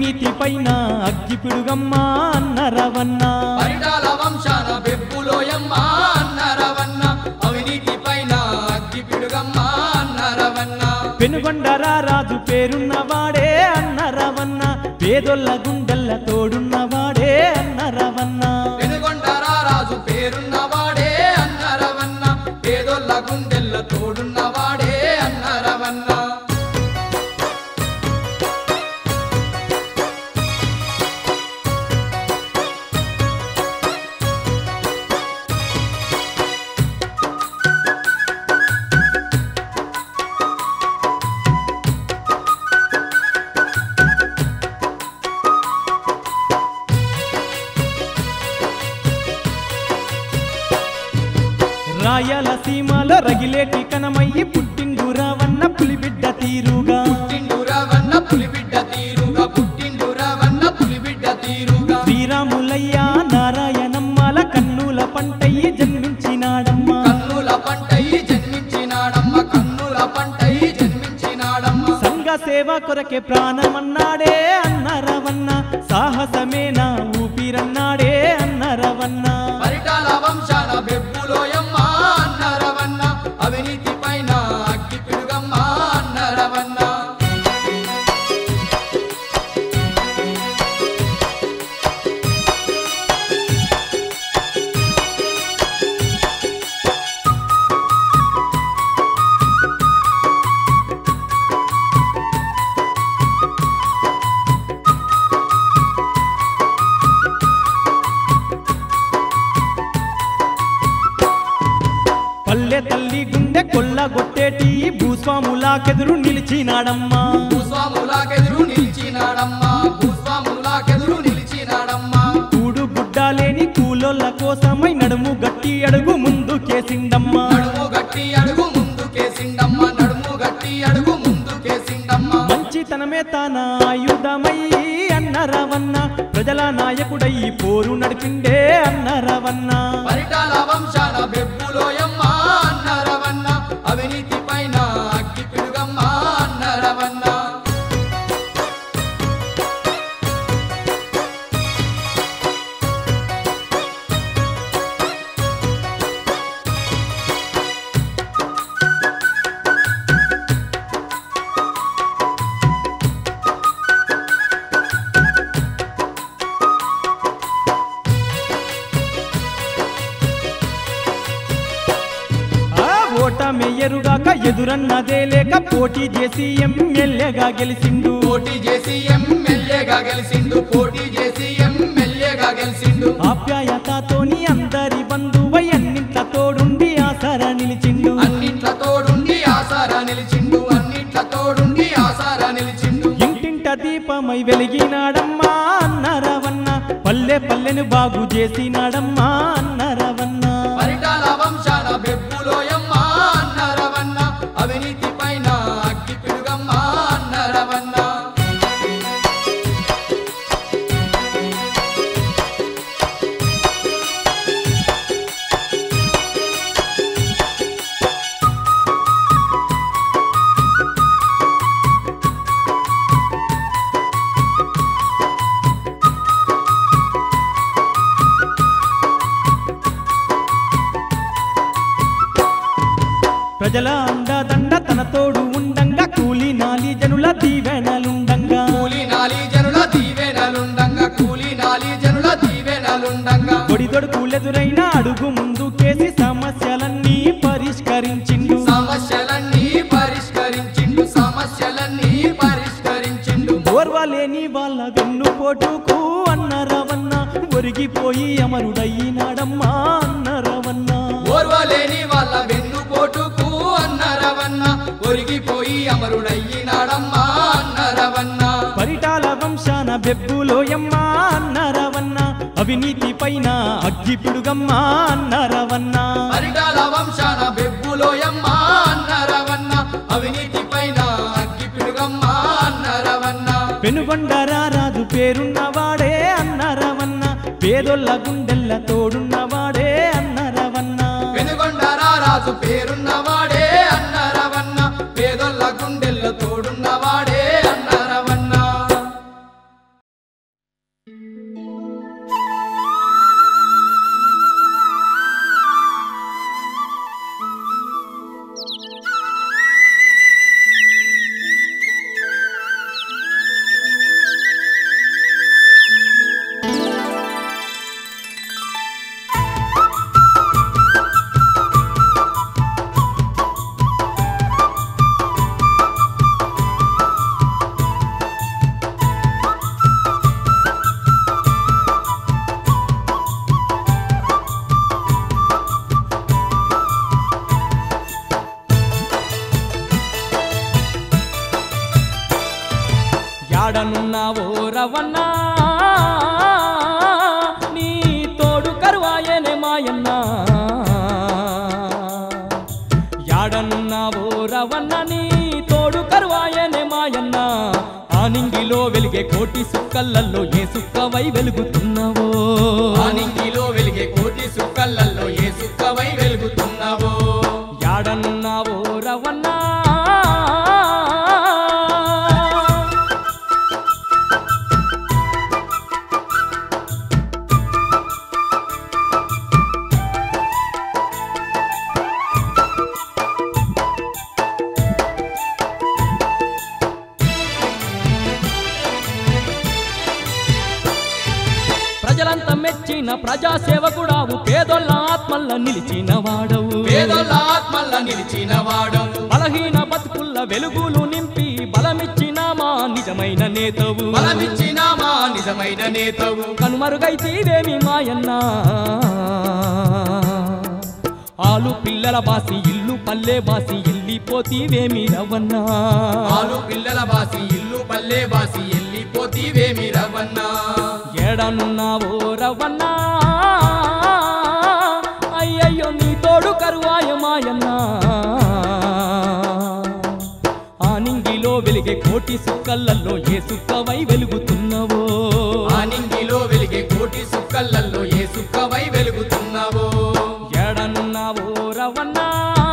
అవినీతి పైన అగ్గిపిడుగమ్మ అన్నరవన్న పరిటాల వంశాన బెప్పులోయమ్మ అన్నరవన్న అవినీతి పైన అగ్గి పిడుగమ్మ అన్నరవన్న పెనుగొండరా రాజు పేరున్నవాడే అన్నరవన్న పేదొల్ల గుండెల్ల తోడున్నవాడే అన్నరవన్న వెనుగొండరా రాజు పేరున్నవాడే అన్నరవన్న పేదోళ్ళ గుండెల్ల తోడున్నవాడే అన్నరవన్న రాయలసీమలో రగిలేటి కనమయ్యి పుట్టిండు రావన్న పులిబిడ్డ తీరుగా పుట్టిండు రవన్న పులిబిడ్డ తీరుగా పుట్టిండు రవన్న పులిబిడ్డ తీరుగా శ్రీరాములయ్య నారాయణమ్మల కన్నుల పంటయ్యి జన్మించినాడమ్మా కన్నుల పంటయి జన్మించినాడమ్మ కన్నుల పంటయి జన్మించినాడమ్మ సంఘ సేవ కొరకే ప్రాణమన్నాడే అన్నరవన్న సాహసమేనా ఊపిరన్నాడే అన్నరవన్న పరిటాల వంశాన బెప్పులోయమ్మ అన్నరవన్న అవినీతి పైన అగ్గి పిడుగమ్మ అన్నరవన్న పల్లె తల్లి గుండె కొల్లగొట్టేటి భూస్వాములాకెదురు నిలిచినాడమ్మా భూస్వాములాకెదురు నిలిచినాడమ్మ భూస్వాములాకెదురు నిలిచినాడమ్మ కూడు గుడ్డ లేని కూలోళ్ళ కోసమై నడుము గట్టి అడుగు ముందుకేసిండమ్మా నడుము గట్టి అడుగు ముందుకేసిండమ్మ నడుము గట్టి అడుగు ముందుకేసిండమ్మ మంచితనమే తన ఆయుధమై అన్నరవన్న ప్రజల నాయకుడై పోరు నడిపిండే అన్నరవన్న పరిటాల వంశాన బెప్పులోయమ్మ అన్నరవన్న అవినీతి పైన అగ్గి పిడుగమ్మ అన్నరవన్న ఆ ఓటమెయ్యరుగాక ఎదురన్నదే లేక పోటీ చేసి ఎమ్మెల్యేగా గెలిచిండు పోటీ చేసి ఎమ్మెల్యేగా గెలిచిండు పోటీ చేసి ఎమ్మెల్యేగా గెలిచిండు ఆప్యాయతతోని అందరి బంధువై అన్నింట్ల తోడుండి ఆసరా నిలిచిండు అన్నింట్ల తోడుండి ఆసారా నిలిచిండు అన్నింట్ల తోడుండి ఆసారా నిలిచిండు ఇంటింట దీపమై వెలిగినాడమ్మా అన్నరవన్న పల్లె పల్లెను బాగు చేసినాడమ్మా అన్నరవన్న పరిటాల వంశాన బెప్పులోయమ్మ అన్నరవన్న అవినీతి పైన అగ్గి పిడుగమ్మ అన్నరవన్న ప్రజల అండదండ తన తోడు ఉండంగా కూలి నాలి జనుల దీవెనలుండంగా కూలి నాలి జనుల దీవెనలుండంగా కూలి నాలి జనుల దీవెనలుండంగా ఒడిదొడుకులెదురైన అడుగు ముందుకేసి సమస్యలన్నీ పరిష్కరించిండు సమస్యలన్నీ పరిష్కరించిండు సమస్యలన్నీ పరిష్కరించిండు ఓర్వలేని వాళ్ళ వెన్నుపోటుకు అన్నరవన్న ఒరిగిపోయి అమరుడయ్యినాడమ్మా అన్నరవన్న ఓర్వలేని వాళ్ళ వెన్నుపోటుకు అన్నరవన్న ఒరిగిపోయి అమరుడయ్యినాడమ్మా అన్నరవన్న పరిటాల వంశాన బెబ్బులోయమ్మ అన్నరవన్న అవినీతి పైన అగ్గిపిడుగమ్మ అన్నరవన్న పరిటాల వంశాన బెబ్బులోయమ్మ అన్నరవన్న అవినీతి పైన అగ్గి పిడుగమ్మ అన్నరవన్న పెనుగొండరా రాజు పేరున్నవాడే అన్నరవన్న పేదొల్ల గుండెల్ల తోడున్నవాడే అన్నరవన్న వెనుగొండరా రాజు పేరున్నవాడే అన్నరవన్న పేదొల్ల గుండెల్ల తోడున్నవాడే ఓ రవన్నా నీ తోడు కరువాయనే మాయన్న యాడనున్నావో రవన్న నీ తోడు కరువాయనే మాయన్న ఆనింగిలో వెలిగే కోటి సుక్కలల్లో ఏ సుక్కవై వెలుగుతున్నావో ఆనింగిలో వెలిగే కోటి సుక్కలల్లో ఏ సుక్కవై వెలుగుతున్నావో యాడనున్నావో రవన్నా ప్రజలంతా మెచ్చిన ప్రజాసేవకుడావు పేదోళ్ళ ఆత్మల్ల నిలిచిన వాడవు పేదోళ్ళ ఆత్మల్ల నిలిచిన వాడవు బలహీన బతుకుల్ల వెలుగులు నింపి బలమిచ్చిన మా నిజమైన నేతవు బలమిచ్చిన మా నిజమైన నేతవు కనుమరుగైతేవేమి మాయన్నా ఆలు పిల్లల బాసి ఇల్లు పల్లె బాసి ఎల్లిపోతీవేమి రవన్నా ఆలు పిల్లల బాసి ఇల్లు పల్లె బాసి ఎల్లిపోతీవేమి రవన్నా ఏడనున్నావో రవన్నా అయ్యయ్యో నీ తోడు కరువాయ మాయన్నా ఆనింగిలో వెలిగే కోటి సుక్కలల్లో ఏ సుక్కవై వెలుగుతున్నవో ఆనింగిలో వెలిగే కోటి సుక్కలల్లో ఏ సుక్కవై వెలుగుతున్నావో ఏడనున్నావో రవన్నా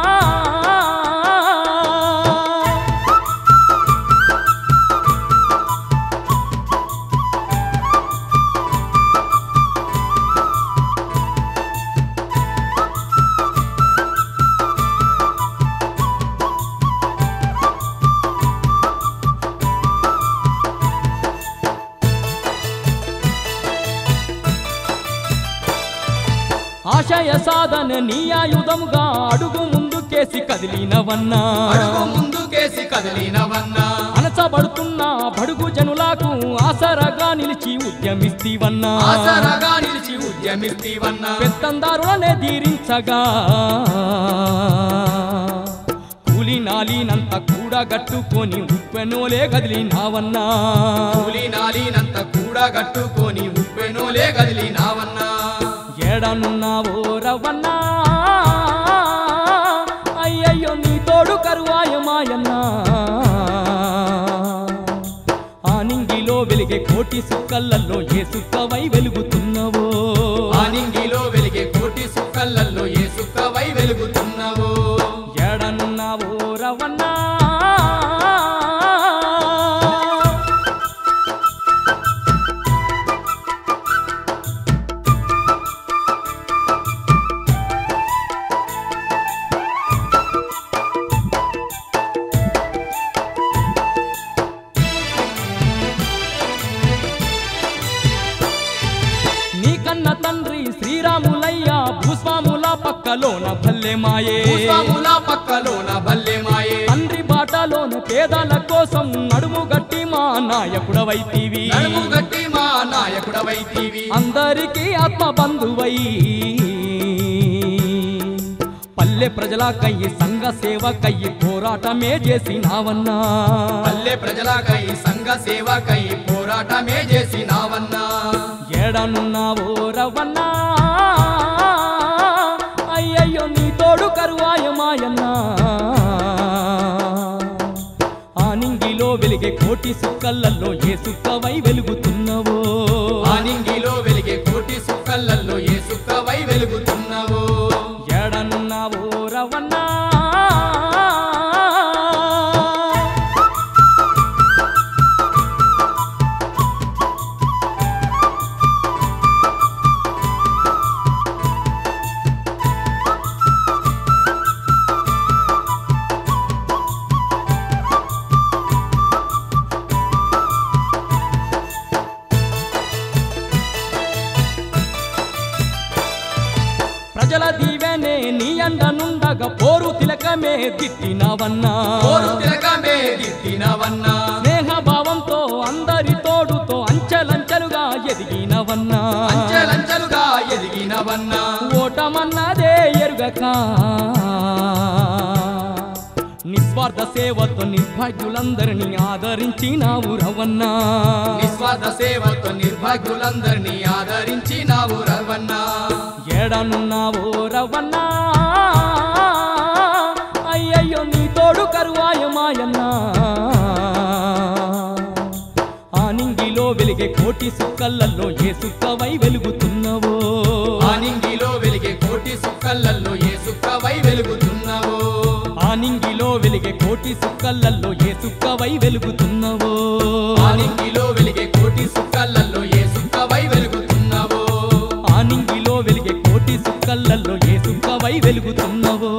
ఆశయ సాధన నీ ఆయుధముగా అడుగు ముందుకేసి కదిలినవన్నా అడుగు ముందుకేసి కదిలినవన్నా అనసబడుతున్న బడుగు జనులకు ఆసరగా నిలిచి ఉద్యమిస్తీవన్నా ఆసరగా నిలిచి ఉద్యమిస్తీవన్నా పెత్తందారులనే తీరించగా కూలి నాలినంత కూడా గట్టుకొని ఉప్పెనోలే కదిలినావన్నా కూలి నాలినంత కూడా గట్టుకొని ఉప్పెనోలే కదిలినావన్నా ఏడనున్నావో రవన్నా అయ్యయ్యో నీ తోడు కరువాయ మాయన్నా ఆనింగిలో వెలిగే కోటి సుక్కలల్లో ఏ సుక్కవై వెలుగుతున్నవో ఆనింగిలో వెలిగే కోటి సుక్కలల్లో ఏ సుక్కవై వెలుగుతున్నావో ఏడనున్నావో రవన్నా నీ కన్న తండ్రి శ్రీరాములయ్య భూస్వాముల పక్కలోన భల్లె మాయే భూస్వాముల పక్కలోన బల్లె మాయే తండ్రి బాటలోన పేదల కోసం నడుము గట్టి మా నాయకుడవైతివి నడుము గట్టి మా నాయకుడవైతీవి అందరికీ ఆత్మ బంధువై పల్లె ప్రజల కయ్యి సంఘ సేవ కయ్యి పోరాటమే చేసినావన్నా పల్లె ప్రజలకై సంఘ సేవకై పోరాటమే చేసినావన్నా ఏడనున్నావో రవన్నా అయ్యయ్యో నీ తోడు కరువాయ మాయన్నా ఆనింగిలో వెలిగే కోటి సుక్కలల్లో ఏ సుక్కవై వెలుగుతున్నవో ఆనింగిలో వెలిగే కోటి సుక్కలల్లో ఏ సుక్కవై వెలుగుతున్నావో ఏడనున్నావో రవన్నా ప్రజల దీవెనే నీ అండనుండగా పోరు తిలకమే దిట్టినవన్నా కోరు తిలకమే దిద్దినవన్నా స్నేహ భావంతో అందరి తోడుతో అంచెలంచెలుగా ఎదిగినవన్నా అంచెలంచెలుగా ఎదిగినవన్నా ఓటమన్నదే ఎరుగక నిస్వ నిస్వార్థ సేవతో నిర్భాగ్యులందరినీ ఆదరించినావు రవన్నా నిస్వార్థ సేవతో నిర్భాగ్యులందరినీ ఆదరించినావు రవణ ఏడనున్నావో రవన్నా అయ్యయ్యో నీ తోడు కరువాయ మాయన్నా ఆనింగిలో వెలిగే కోటి సుక్కలలో ఏ సుక్కవై వెలుగుతున్నవో ఆనింగిలో వెలిగే కోటి సుక్కలలో ఏ సుక్కవై వెలుగుతున్నావో ఆనింగిలో వెలిగే కోటి సుక్కలలో ఏ సుక్కవై వెలుగుతున్నవో ఆనింగిలో వెలిగే కోటి సుక్కలలో ఏ సుక్కవై వెలుగుతున్నావో ఆనింగిలో వెలిగే కోటి సుక్కలలో ఏ సుక్కవై వెలుగుతున్నవో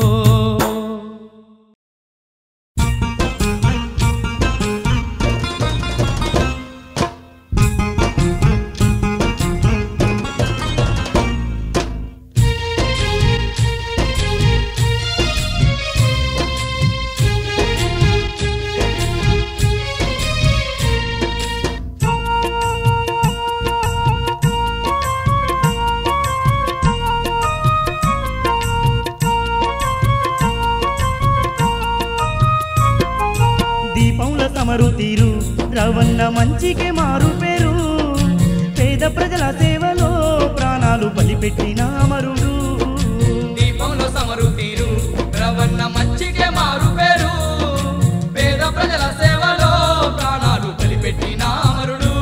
దీపంల సమరు తీరు రవణ మంచికే మారు పేరు పేద ప్రజల సేవలో ప్రాణాలు బలిపెట్టిన అమరుడు దీపంలో సమరు తీరు రవణ మంచికే మారు పేరు పేద ప్రజల సేవలో ప్రాణాలు బలిపెట్టిన అమరుడు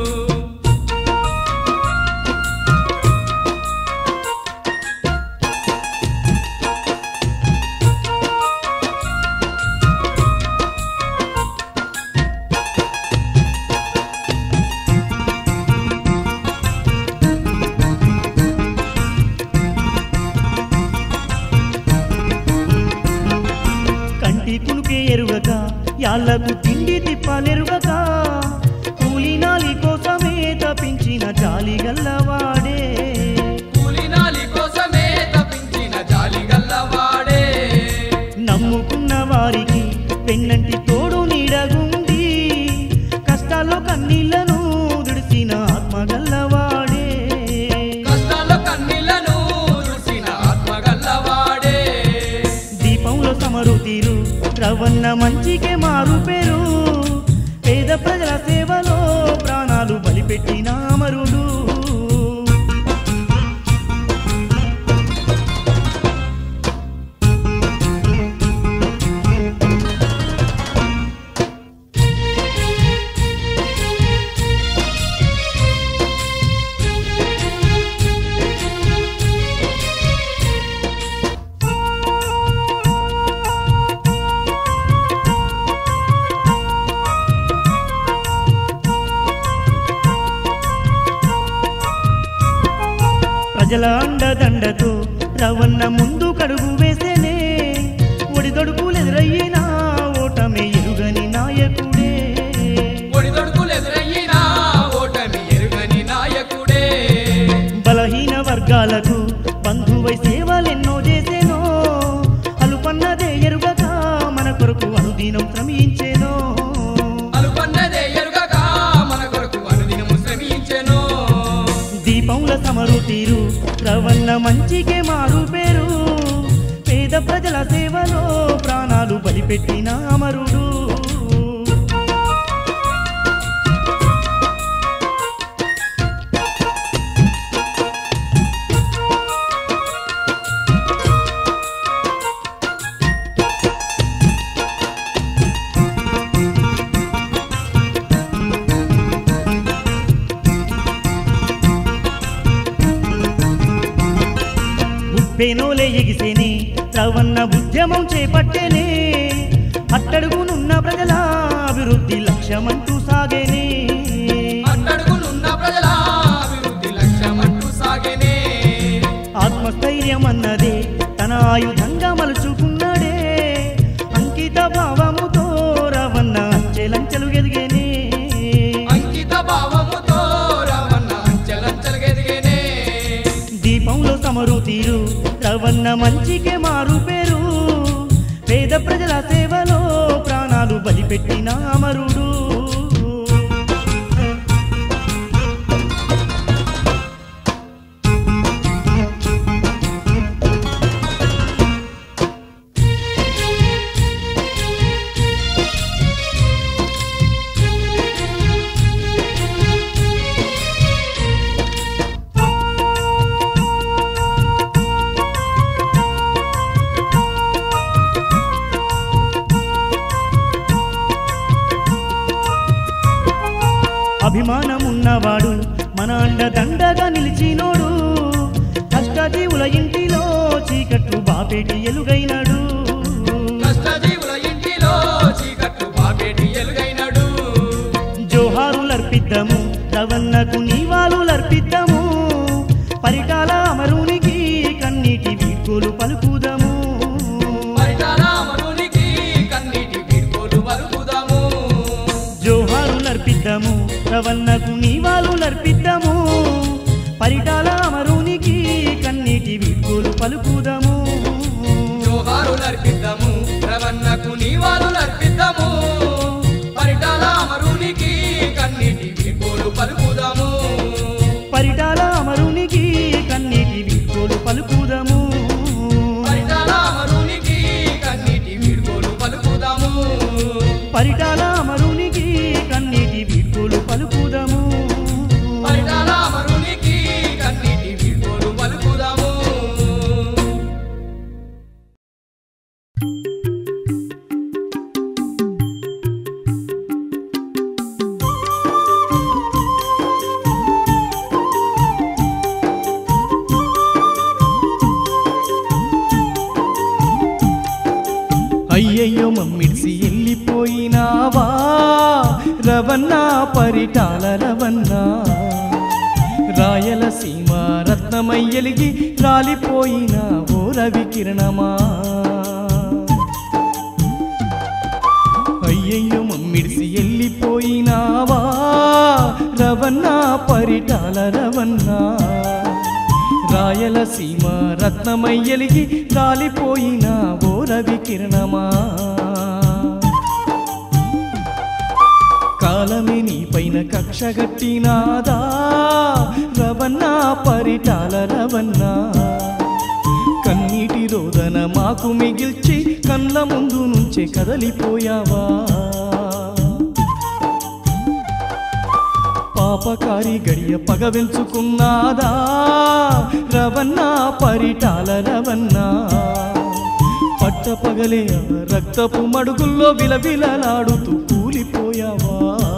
కంటి కునుకే ఎరుగక యాళ్లకు తిండి తిప్పాలెరుగక కూలినాలి కోసమే తప్పించిన జాలి గల్లవాడే కూలినాలి కోసమే తప్పించిన జాలి గల్లవాడే నమ్ముకున్న వారికి పెన్నంటి తోడు నీడగుండి కష్టాల్లో కన్నీళ్లను దుడిసిన ఆత్మ గల్లవాడే కష్టాల్లో కన్నీళ్లను రుసిన ఆత్మ గల్లవాడే దీపంలో సమరు తీరు రవణ మంచికే మారు పేరు పేద ప్రజల సేవలో ప్రాణాలు బలిపెట్టిన అమరుడు ప్రజల అండదండతో రవణ ముందు కడుగు వేసేనే ఒడిదొడుకులు ఎదురయ్యినా ఓటమి ఎరుగని నాయకుడే ఒడిదొడుకులు ఎదురయ్యినా ఓటమి ఎరుగని నాయకుడే బలహీన వర్గాలకు బంధువై సేవలెన్నో చేసేనో అలుపన్నదే ఎరుగక మన కొరకు అనుదినం శ్రమించేనో అనుకున్నదే ఎరుగక మన కొరకు అనుదినము శ్రమించెను దీపంల సమరు తీరు రవణ మంచికే మారు పేరు పేద ప్రజల సేవలో ప్రాణాలు బలిపెట్టిన అమరుడు ఉప్పెనోలే ఎగిసేనే రవణ ఉద్యమం చేపట్టేనే అట్టడుగునున్న ప్రజల అభివృద్ధి లక్ష్యమంటూ సాగేనే అట్టడుగునున్న ప్రజల అభివృద్ధి లక్ష్యమంటూ సాగేనే ఆత్మస్థైర్యం అన్నదే తన ఆయుధంగా మలుచుకున్నాడే అంకిత భావముతో రవణ అంచెలంచెలు ఎదిగేనే అంకిత భావముతో రవణ అంచెలంచెలుగెదిగేనే దీపంలో సమరు తీరు రవణ మంచికే మారు పేరు పేద ప్రజల సేవలో ప్రాణాలు బలిపెట్టిన అమరుడు అభిమానమున్నవాడు మన అండదండగా నిలిచినోడు కష్టజీవుల ఇంటిలో చీకట్లు బాపేటి ఎలుగైనడు కష్టజీవుల ఇంటిలో చీకట్లు బాపేటి ఎలుగైనడు జోహారులర్పిద్దాము రవన్నకు నీవాలులర్పిద్దాము పరిటాల అమరునికి కన్నీటి వీడ్కోలు పలుకుదాము పరిటారామనునికి కన్నీటి వీడ్కోలు పలుకుదాము జోహారులర్పిద్దాము రవన్నకు నీవాలులర్పిద్దాము పరిటాల అమరునికి కన్నీటి వీడ్కోలు పలుకుదాము జోహారులర్పిద్దాము రవన్నకు నీవాలులర్పిద్దాము పరిటాల అమరునికి కన్నీటి వీడ్కోలు పలుకుదాము పరిటాల అమరునికి కన్నీటి వీడ్కోలు పలుకుదాము పరిటాల అమరునికి కన్నీటి వీడ్కోలు పలుకుదాము పరిటాల అమరునికి కన్నీటి వీడ్కోలు పలుకుదాము పరిటాల అమరునికి కన్నీటి వీడ్కోలు పలుకుదాము అయ్యయ్యో మమ్మిడిసి వెళ్ళిపోయినావా రవన్నా పరిటాల రవన్నా రాయలసీమ రత్నమయ్యలిగి రాలిపోయిన ఓ రవి కిరణమా అయ్యయ్యో మమ్మిడిసి వెళ్ళిపోయినావా రవన్నా పరిటాల రవన్నా రాయలసీమ రత్నమయ్యలిగి రాలిపోయిన ఓ రవి కిరణమా కాలమే నీ పైన కక్ష గట్టినాదా రవన్నా పరిటాల రవన్నా కన్నీటి రోదన మాకు మిగిల్చి కళ్ళ ముందు నుంచే కదలిపోయావా పాపకారి గడియ పగవెంచుకున్నాదా రవన్నా పరిటాల రవన్నా పట్ట పగలే ఆ రక్తపు మడుగుల్లో విలవిలలాడుతూ కూలిపోయావా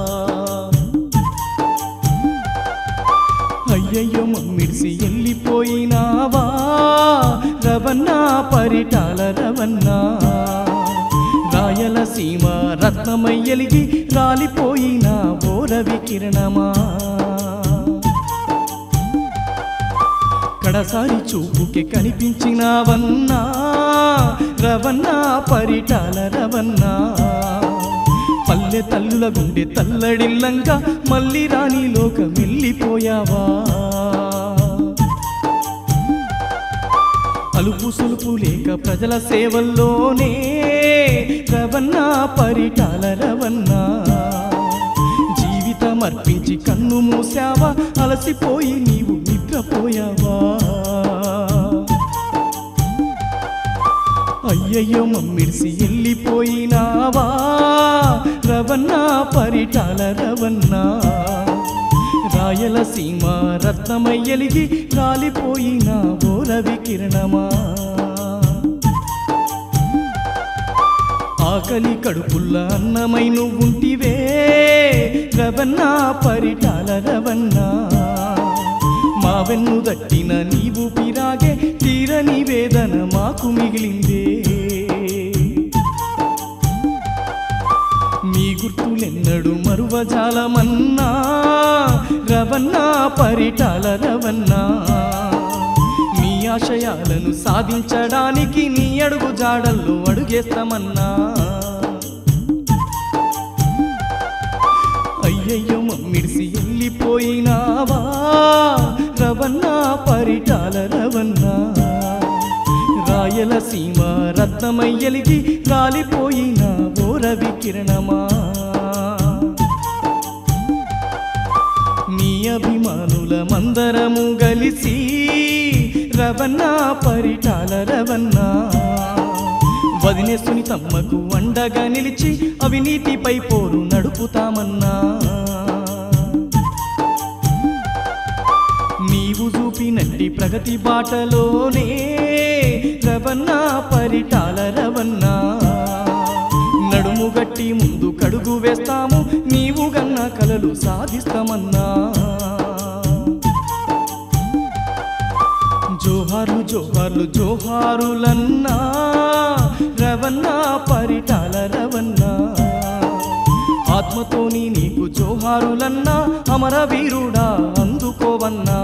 అయ్యయ్యో మమ్మిడిసి వెళ్ళిపోయినావా రవన్నా పరిటాల రవన్నా రాయలసీమ రత్నమయ్యలిగి రాలిపోయిన ఓ రవి కిరణమా కడసారి చూపుకి కనిపించినావన్నా రవన్నా పరిటాల రవన్నా పల్లె తల్లుల గుండె తల్లడిల్లంగా మళ్ళీ రాని లోకం వెళ్ళిపోయావా అలుపు సులుపు లేక ప్రజల సేవల్లోనే రవన్నా పరిటాల రవన్నా జీవితం అర్పించి కన్ను మూసావా అలసిపోయి నీవు నిద్రపోయావా అయ్యయ్యో మమ్మిడిసి వెళ్ళిపోయినావా రవన్నా పరిటాల రవన్నా రాయలసీమ రత్నమయ్యలిగి రాలిపోయిన ఓ రవి కిరణమా ఆకలి కడుపుల్ల అన్నమై నువ్వుంటివే రవన్నా పరిటాల రవన్నా మా వెన్ను దట్టిన నీవు పిరాగే తీరని వేదన మాకు మిగిలిందే మీ గుర్తులెన్నడు మరువజాలమన్నా రవన్నా పరిటాల రవన్నా మీ ఆశయాలను సాధించడానికి నీ అడుగు జాడల్లో అడుగేస్తామన్నా అయ్యయ్యో మమ్మిడిసి వెళ్ళిపోయినావా రవన్నా పరిటాల రవన్నా రాయలసీమ రత్నమయ్యలిగి రాలిపోయిన ఓ రవి కిరణమా నీ అభిమానుల మందరము గలిసి రవన్నా పరిటాల రవన్నా వదినే సునీతమ్మకు అండగా నిలిచి అవినీతిపై పోరు నడుపుతామన్నా నీవు చూపినట్టి ప్రగతి బాటలోనే రవన్నా పరిటాల రవన్నా నడుము కంకణము గట్టి ముందు కడుగు వేస్తాము నీవు గన్న కలలు సాధిస్తామన్నా జోహార్లు జోహార్లు జోహారులన్నా రవన్నా పరిటాల రవన్నా ఆత్మతోని నీకు జోహారులన్నా అమరవీరుడా అందుకోవన్నా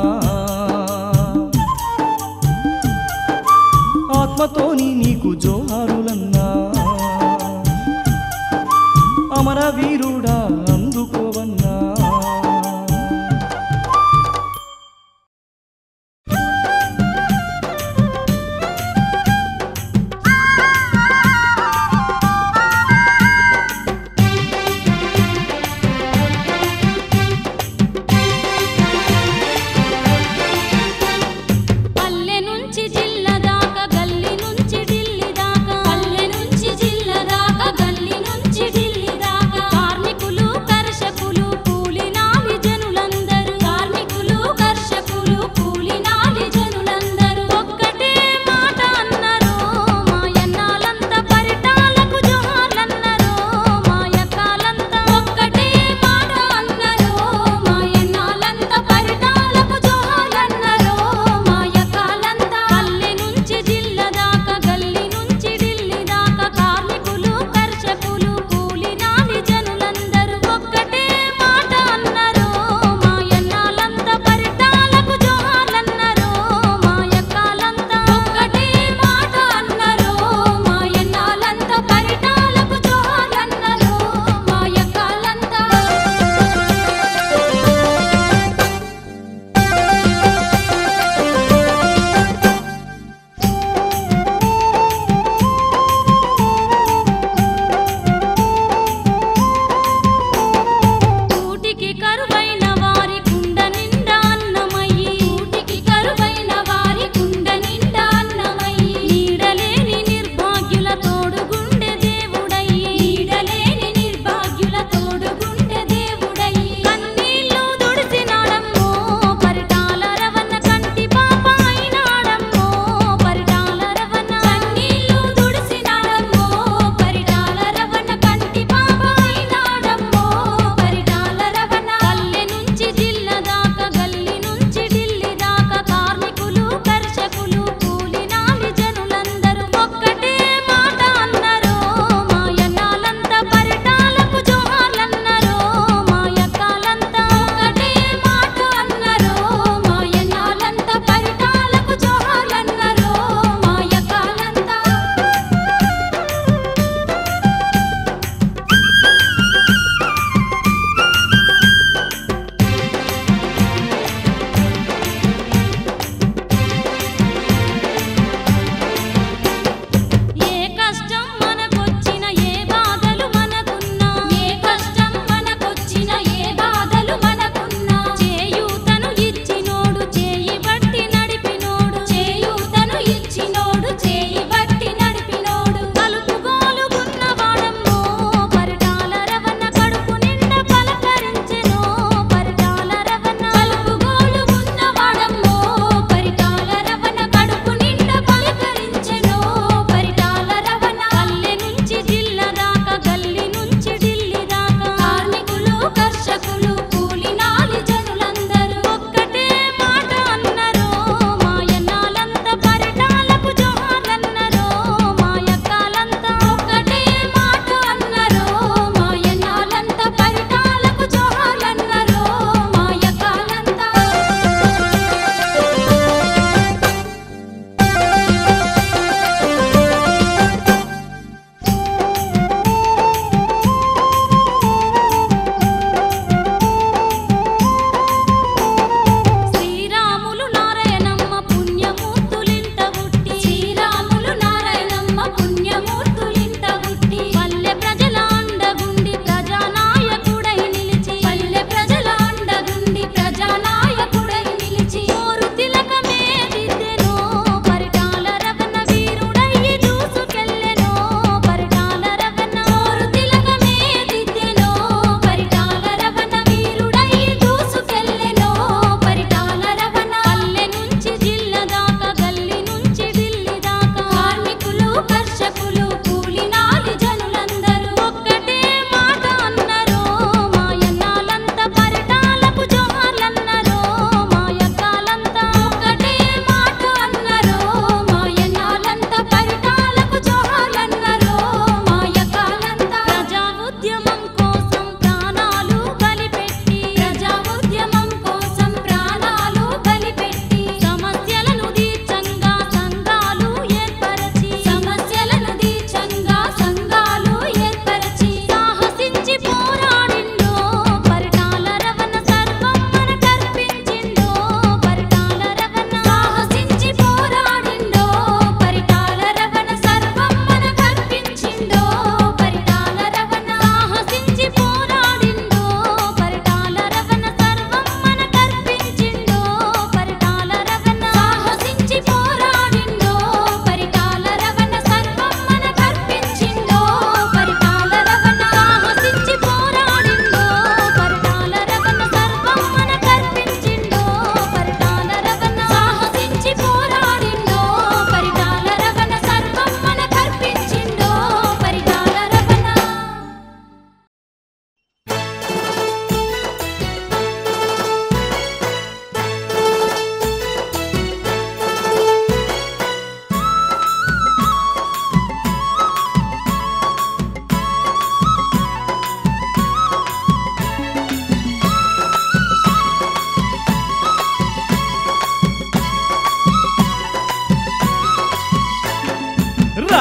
ఆత్మతోని నీకు జోహారులన్నా అమరవీరుడా అందుకోవన్నా ఆ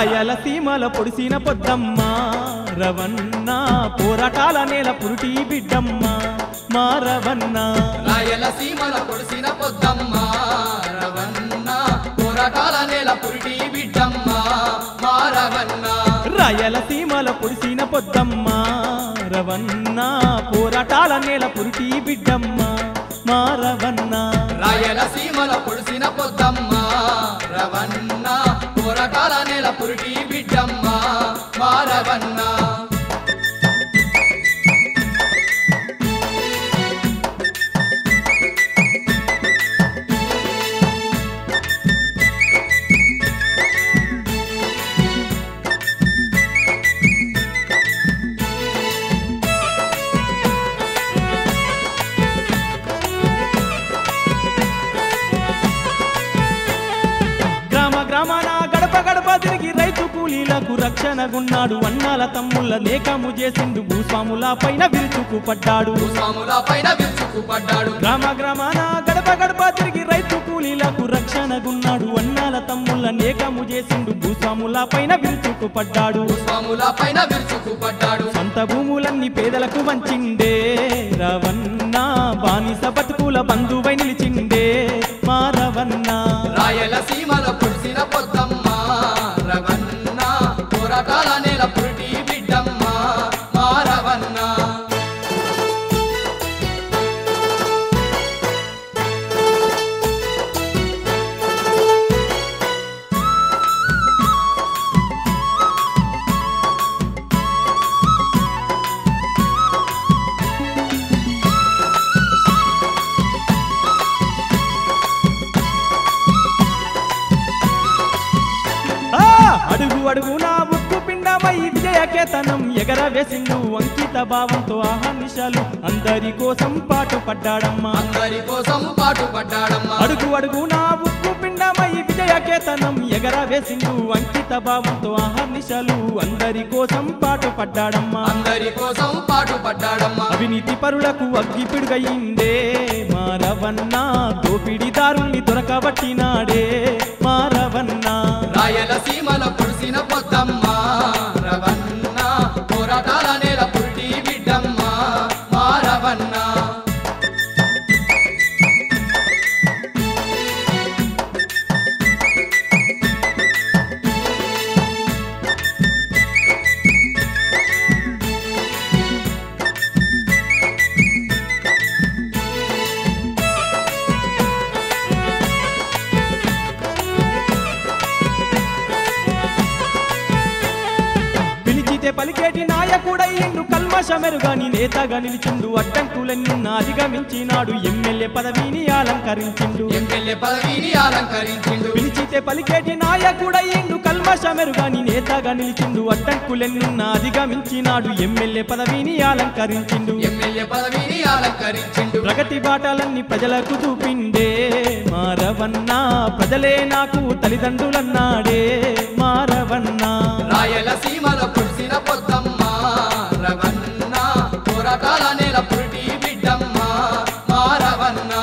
రాయలసీమల పొడిసిన పొద్దమ్మ రవన్న పోరాటాల నేల పురుటి బిడ్డమ్మ మా రవన్న రాయలసీమల పొడిసిన పొద్దమ్మ రవన్న పోరాటాల నేల పురిటి బిడ్డమ్మ మారవన్న రాయలసీమల పొడిసిన పొద్దమ్మ రవన్న పోరాటాల నేల పురుటి బిడ్డమ్మ మా రవన్న రాయలసీమల పొడిసిన పొద్దమ్మ రవన్న పోరాటాల నేల పురిటి బిడ్డమ్మ మారవన్న గ్రామ గ్రామాన గడప గడప తిరిగి రైతు కూలీలకు రక్షణగున్నాడు అన్నాల తమ్ముళ్ళ లేకము చేసిండు భూస్వాముల పైన విరుచుకు పడ్డాడు స్వాముల పైన విరుచుకుపడ్డాడు గ్రామ గ్రామాన గడప గడప తిరిగి రైతు కూలీలకు రక్షణగున్నాడు అన్నాల తమ్ముళ్ళ నేకము చేసిండు భూస్వాముల పైన విరుచుకు పడ్డాడు స్వాముల పైన విరుచుకుపడ్డాడు సొంత భూములన్నీ పేదలకు వంచిండే రవన్న బానిస బతుకుల బంధువై నిలిచిండే మా రవన్న రాయలసీమల పుడిసిన పొద్దమ్మ రవన్న పోరాటాల నేల పురిటి బిడ్డమ్మ మారవన్న ఆ! అడుగు అడుగు నా ఉక్కు పిండమై విజయకేతనం ఎగరవేసిండు అంకిత భావంతో ఆహర్నిశాలు అందరి కోసం పాటు పడ్డాడమ్మా అందరి కోసం పాటు పడ్డాడమ్మ అడుగు అడుగు నా ఉక్కు పిండమై విజయకేతనం ఎగరవేసిండు అంకిత భావంతో ఆహర్నిశాలు అందరి కోసం పాటు పడ్డాడమ్మా అందరి కోసం పాటు పడ్డాడమ్మ అవినీతి పరులకు అగ్గి పిడుగయిందే మారవన్న దోపిడిదారుల్ని దొరకబట్టినాడే మారవన్న రాయలసీమల పుడిసిన పొద్దమ్మ రవన్న పోరాటాల నేల పురిటి బిడ్డమ్మ మారవన్న పిలిచితే పలికేటి నాయకుడయ్యిండు కల్మషమెరుగాని నేతగా నిలిచిండు అడ్డంకులెన్నున్న అధిగమించినాడు ఎమ్మెల్యే పదవిని అలంకరించిండు ఎమ్మెల్యే పదవిని అలంకరించిండు పిలిచితే పలికేటి నాయకుడయ్యిండు కల్మషమెరుగాని నేతగా నిలిచిండు అడ్డంకులెన్నున్న అధిగమించినాడు ఎమ్మెల్యే పదవిని అలంకరించిండు ఎమ్మెల్యే పదవిని అలంకరించిండు ప్రగతి బాటలన్నీ ప్రజలకు చూపిండే మారవన్నా ప్రజలే నాకు తల్లిదండ్రులన్నాడే మారవన్నా రాయలసీమల పుడిసిన పొద్దమ్మ రవన్న పోరాటాల నేల పురిటి బిడ్డమ్మ మారవన్న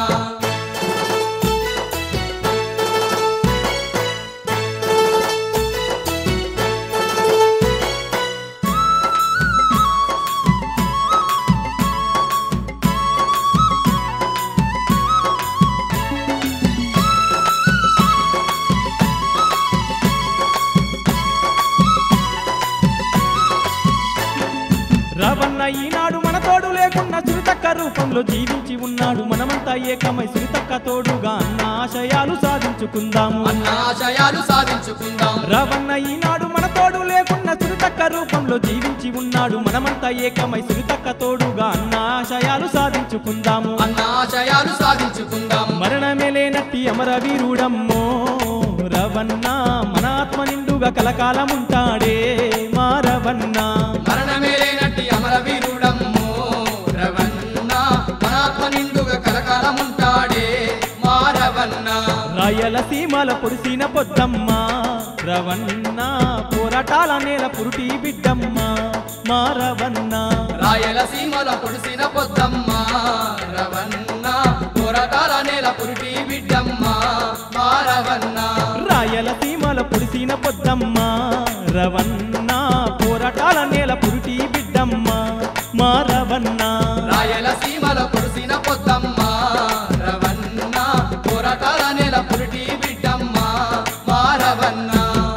రవన్న ఈనాడు మన తోడు లేకున్నా సురితక్క రూపంలో జీవించి ఉన్నాడు మనమంతా ఏకమై సురితక్క తోడుగా అన్న ఆశయాలు సాధించుకుందాము అన్న ఆశయాలు సాధించుకుందాం రవన్న ఈనాడు మన తోడు లేకున్నా సురితక్క రూపంలో జీవించి ఉన్నాడు మనమంతా ఏకమై సురితక్క తోడుగా అన్న ఆశయాలు సాధించుకుందాము అన్న ఆశయాలు సాధించుకుందాం మరణమే లేనట్టి అమరవీరుడమ్మో రవన్న మన ఆత్మ నిండుగా కలకాలముంటాడే మారవన్న మరణమే లేనట్టి అమరవీరుడమ్మో రవన్న మనాత్మ నిండుగా కలకాలముంటాడే మారవన్న రాయలసీమల పొడిసిన పొద్దమ్మ రవన్న పోరాటాల నేల పురుటి బిడ్డమ్మ మారవన్న రాయలసీమల పొడిసిన పొద్దమ్మ రవన్న పోరాటాల నేల పురిటి బిడ్డమ్మ మారవన్న రాయలసీమల పొడిసిన పొద్దమ్మ రవన్న పోరాటాల నేల పురిటి బిడ్డమ్మ మా రవన్న రాయలసీమల కురిసిన పొద్దమ్మ రవన్న పోరాటాల నెల పురిటి బిడ్డమ్మ మారవన్న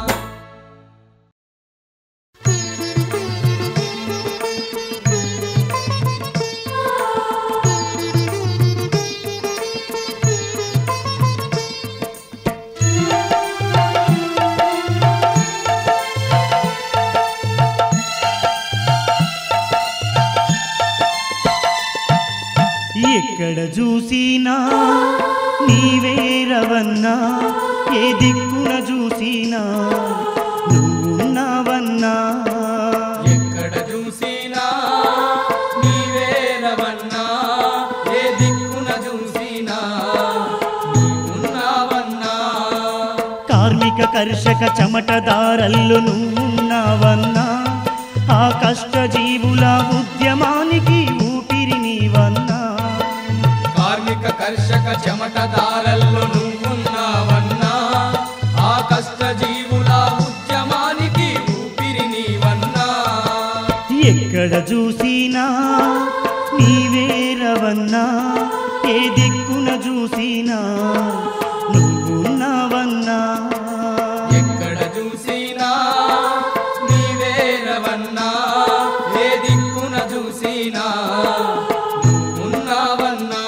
ఎక్కడ చూసినా నీవే రవన్నా ఏ దిక్కున చూసినా నువ్వున్నావన్నా ఎక్కడ చూసినా నీవే రవన్నా ఏ దిక్కున చూసినా నీవున్నావన్నా కార్మిక కర్షక చెమటదారల్లు నువ్వున్నావన్నా ఆ కష్ట జీవుల ఉద్యమానికి ఊపిరి నీవన్నా కార్మిక కర్షక చెమటదారల్లో నువ్వున్నావన్నా ఆ కష్ట జీవుల ఉద్యమానికి ఊపిరి నీవన్నా ఎక్కడ చూసినా నీవే రవన్నా ఏ దిక్కున చూసినా నువ్వున్నావన్నా ఎక్కడ చూసినా నీవే రవన్నా ఏ దిక్కున చూసినా నువ్వున్నావన్నా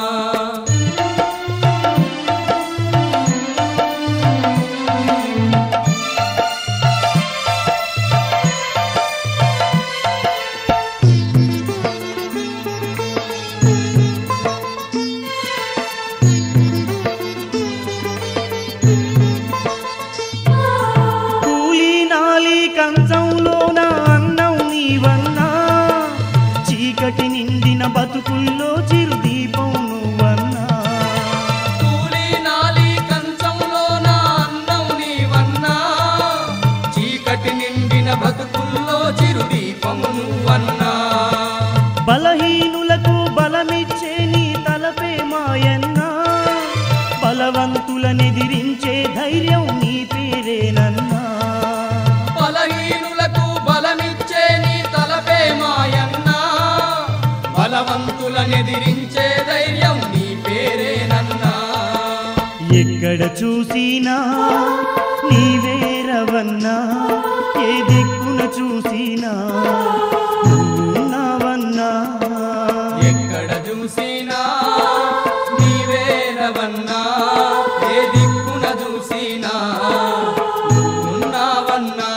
కూలి నాలి కంచంలోన అన్నం నీవన్నా చీకటి నిండిన బతుకుల్లో చిరు దీపం నువ్వన్నా కూలి నాలి కంచంలో నా అన్నం నీవన్నా చీకటి నిండిన బతుకుల్లో చిరుదీపము నువ్వన్నా బలహీనులకు బలమిచ్చే నీ తలపే మాయన్నా బలవంతులనెదిరించే ధైర్యం నీ పేరేనన్నా బలహీనులకు బలమిచ్చే నీ తలపే మాయన్నా బలవంతులనెదిరించే ధైర్యం నీ పేరేనన్నా ఎక్కడ చూసినా నీవే రవన్నా ఏ దిక్కున చూసినా నువ్వున్నావన్నా ఎక్కడ చూసినా నీవే రవన్నా ఏ దిక్కున చూసినా నువ్వున్నావన్నా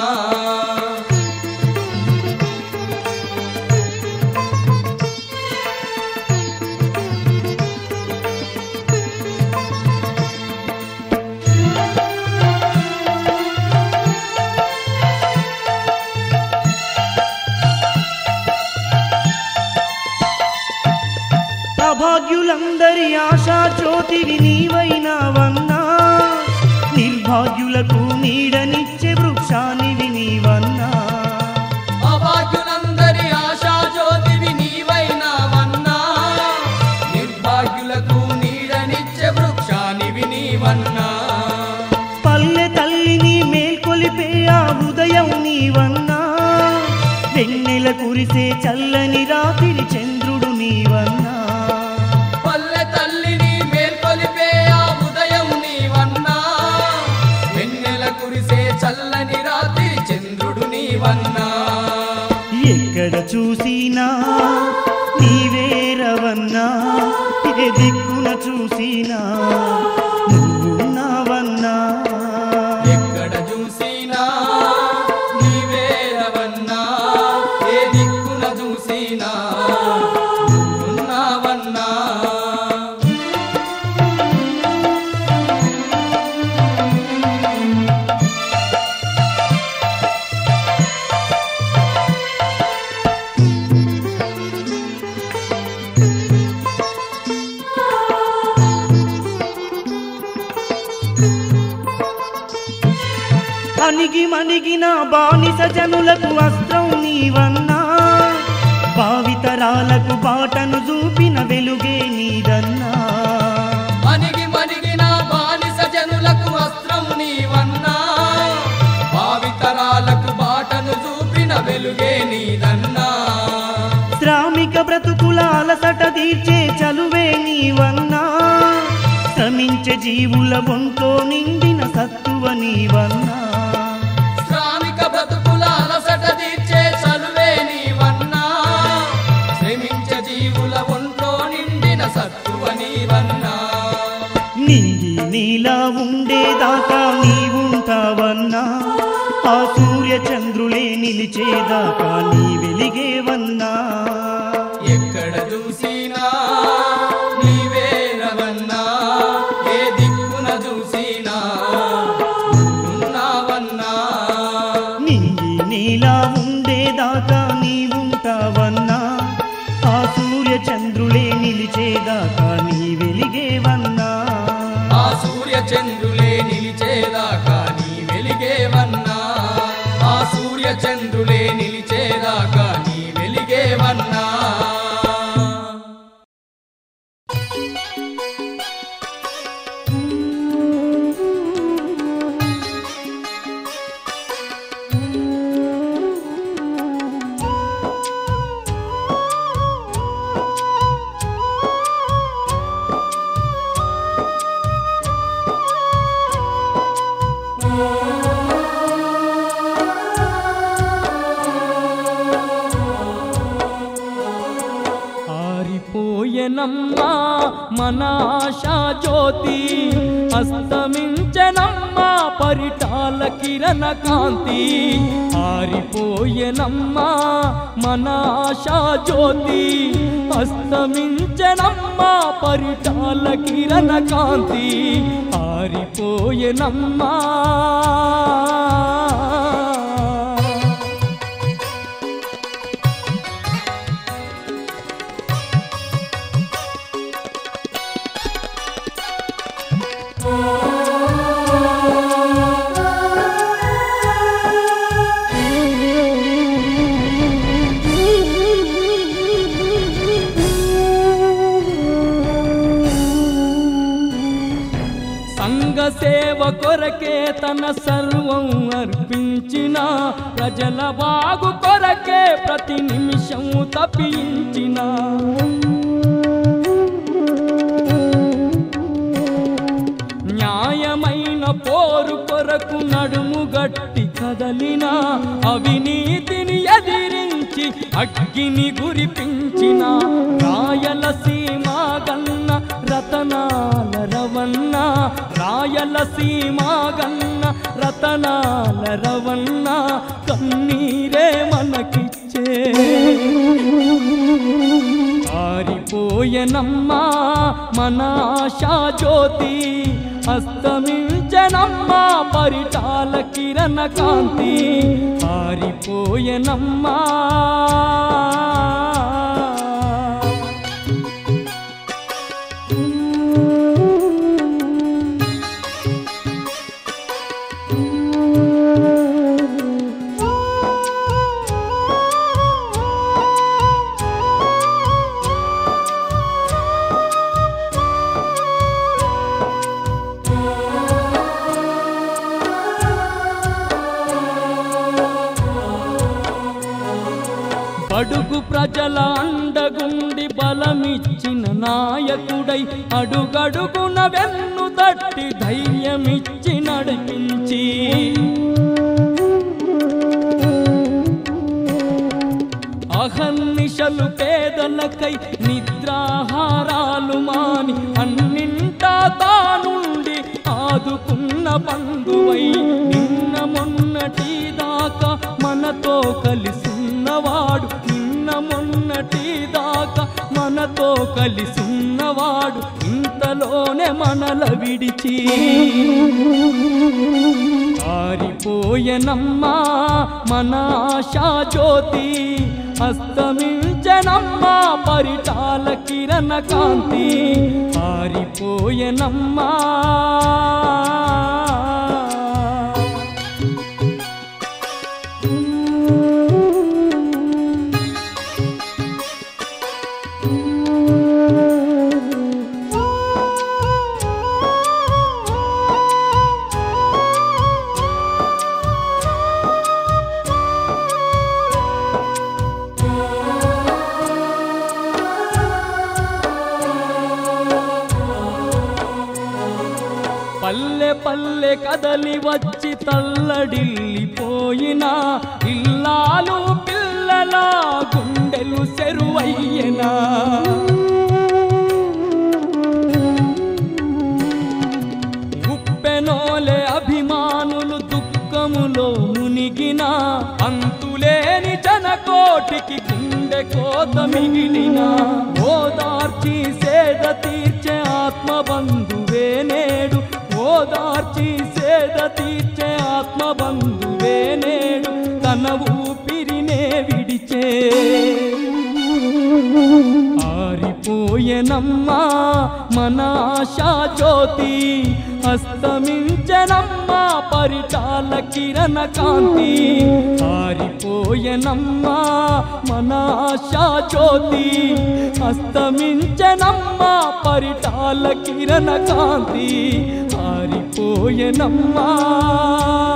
అభాగ్యులందరి ఆశా జ్యోతివి నీవైనావన్నా నిర్భాగ్యులకు నీడనిచ్చే వృక్షానివి నీవన్నా అభాగ్యులందరి ఆశా జ్యోతివి నీవైనావన్నా నిర్భాగ్యులకు నీడనిచ్చే వృక్షానివి నీవన్నా పల్లె తల్లిని మేల్కొలిపే ఆ ఉదయం నీవన్నా వెన్నెల కురిసే చల్లని రాత్రి చంద్రుడు నీవన్నా పల్లె తల్లిని మేల్కొలిపే ఆ ఉదయం నీవన్నా వెన్నెల కురిసే చల్లని రాత్రి చంద్రుడు నీవన్నా ఎక్కడ చూసినా నీవే రవన్నా ఏ దిక్కున చూసినా నువ్వున్నావన్నా ఎక్కడ చూసినా నీవే రవన్నా ఏ దిక్కున చూసినా నువ్వున్నావన్నా అణిగి మణిగిన బానిస జనులకు అస్త్రం నీవన్నా భావితరాలకు బాటను చూపిన వెలుగే నీదన్నా మనిగి మనిగిన బానిస జనులకు వస్త్రం నీవన్నా భావితరాలకు అలసట తీర్చే చలువే నీవన్నా శ్రమించే జీవుల ఒంట్లో నిండిన సత్తువ నీవన్నా శ్రామిక బ్రతుకుల అలసట తీర్చే చలువే నీవన్నా శ్రమించే జీవుల ఒంట్లో నిండిన సత్తువ నీవన్నా నింగి నీలా ఉండేదాకా నీవుంటావన్నా ఆ సూర్య చంద్రులే నిలిచేదాకా నీ వెలిగేవన్నా ఎక్కడ చూసినా నీవే రవన్నా ఏ దిక్కున చూసినా ఉన్నావన్నా నింగి నీలా ఉండేదాకా నీవుంటావన్నా ఆ సూర్య చంద్రులే నిలిచేదాకా నీ వెలిగేవన్నా ఆ సూర్య చంద్రులే నిలిచేదాకా నీ వెలిగేవన్నా ఆ సూర్య చంద్రులే నిలిచేదాకా నీ వెలిగేవన్నా ఆరిపోయెనమ్మా మన ఆశా జ్యోతి అస్తమించనమ్మా పరిటాల కిరణ కాంతి ఆరిపోయెనమ్మా మన ఆశా జ్యోతి అస్తమించనమ్మా పరిటాల కిరణ కాంతి ఆరిపోయెనమ్మా సంఘ సేవ కొరకే తన సర్వం అర్పించిన ప్రజల బాగు కొరకే ప్రతి నిమిషం తప్పించిన న్యాయమైన పోరు కొరకు నడుము గట్టి కదలిన అవినీతిని ఎదిరించి అగ్గిని గురిపించిన రాయలసీమ గన్న రతనాల రవన్న రాయలసీమ గన్న రతనాల రవన్న కన్నీరే మనకిచ్చే ఆరిపోయెనమ్మా మన ఆశా జ్యోతి అస్తమించనమ్మా పరిటాల కిరణ కాంతి ఆరిపోయెనమ్మా బడుగు ప్రజల అండగుండి బలమిచ్చిన నాయకుడై అడుగడుగున వెన్ను తట్టి ధైర్యమిచ్చి నడిపించి అహర్నిశలు పేదలకై నిద్రాహారాలు మాని అన్నింటా తానుండి ఆదుకున్న బంధువై నిన్న మొన్నటి దాకా మనతో కలిసున్నవాడు నిన్న మొన్నటి దాకా మనతో కలిసున్నవాడు ఇంతలోనే మనల విడిచి ఆరిపోయెనమ్మా మన ఆశా జ్యోతి అస్తమించనమ్మా పరిటాల కిరణ కాంతి ఆరిపోయెనమ్మా పల్లె పల్లె కదలి వచ్చి తల్లడిల్లిపోయినా ఇల్లాలు పిల్లల గుండెలు సెరువయ్యనా ఉప్పెనోలే అభిమానులు దుఃఖములో మునిగిన అంతులేని జనకోటికి గుండె కోత మిగిలిన ఓదార్చి సేద తీర్చే ఆత్మబంధువే నేడు ఓదార్చి సేద తీర్చే ఆత్మబంధువే నేడు తన ఊపిరినే విడిచే ఆరిపోయెనమ్మా మన ఆశా జ్యోతి అస్తమించనమ్మా పరిటాల కిరణ కాంతి ఆరిపోయెనమ్మా మన ఆశా జ్యోతి అస్తమించనమ్మా పరిటాల కిరణ కాంతి ఆరిపోయెనమ్మా